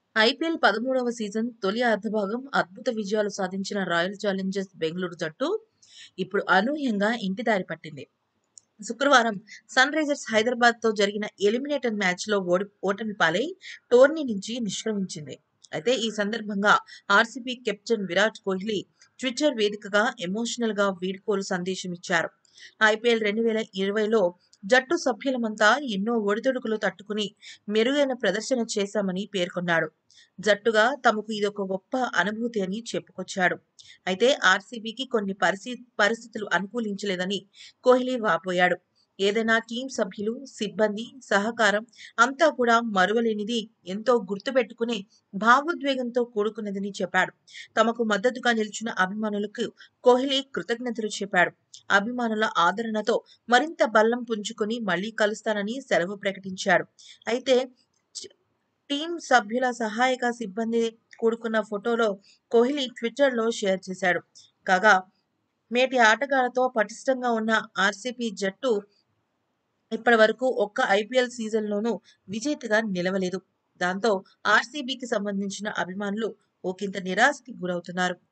IPL పదమూడవ season తొలి అర్ధభాగం అద్భుత విజయాలు సాధించిన రాయల్ ఛాలెంజర్స్ బెంగళూరు జట్టు ఇప్పుడు అనూహ్యంగా ఇంటి దారి పట్టింది శుక్రవారం సన్ రైజర్స్ హైదరాబాద్ తో జరిగిన ఎలిమినేటర్ మ్యాచ్ లో ఓడి ఓటమి పాలై టోర్నీ నుంచి నిష్క్రమించింది అయితే ఈ సందర్భంగా RCB captain Virat Kohli Twitter వేదికగా ఎమోషనల్ గా వీడ్కోలు సందేశం ఇచ్చారు ఐపీఎల్ రెండు వేల ఇరవైలో జట్టు సభ్యులమంతా ఎన్నో ఒడిదుడుకులు తట్టుకుని మెరుగైన ప్రదర్శన చేశామని పేర్కొన్నాడు జట్టుగా తమకు ఇదొక గొప్ప అనుభూతి అని చెప్పుకొచ్చాడు అయితే ఆర్సీబీకి కొన్ని పరిస్థి పరిస్థితులు అనుకూలించలేదని కోహ్లీ వాపోయాడు ఏదైనా టీం సభ్యులు సిబ్బంది సహకారం అంతా కూడా మరువలేనిది ఎంతో గుర్తుపెట్టుకునే భావోద్వేగంతో కూడుకున్నదని చెప్పాడు తమకు మద్దతుగా నిలిచిన అభిమానులకు కోహ్లీ కృతజ్ఞతలు చెప్పాడు అభిమానుల ఆదరణతో మరింత బల్లం పుంజుకొని మళ్లీ కలుస్తానని సెలవు ప్రకటించాడు అయితే చ- టీం సభ్యుల సహాయక సిబ్బంది కూడుకున్న ఫోటోలో కోహ్లీ ట్విట్టర్లో షేర్ చేశాడు కాగా మేటి ఆటగాళ్లతో పటిష్టంగా ఉన్న ఆర్సీపీ జట్టు ఇప్పటి వరకు ఒక్క ఐపీఎల్ సీజన్లోనూ విజేతగా నిలవలేదు దాంతో ఆర్సీబీకి సంబంధించిన అభిమానులు ఒకంత నిరాశకి గురవుతున్నారు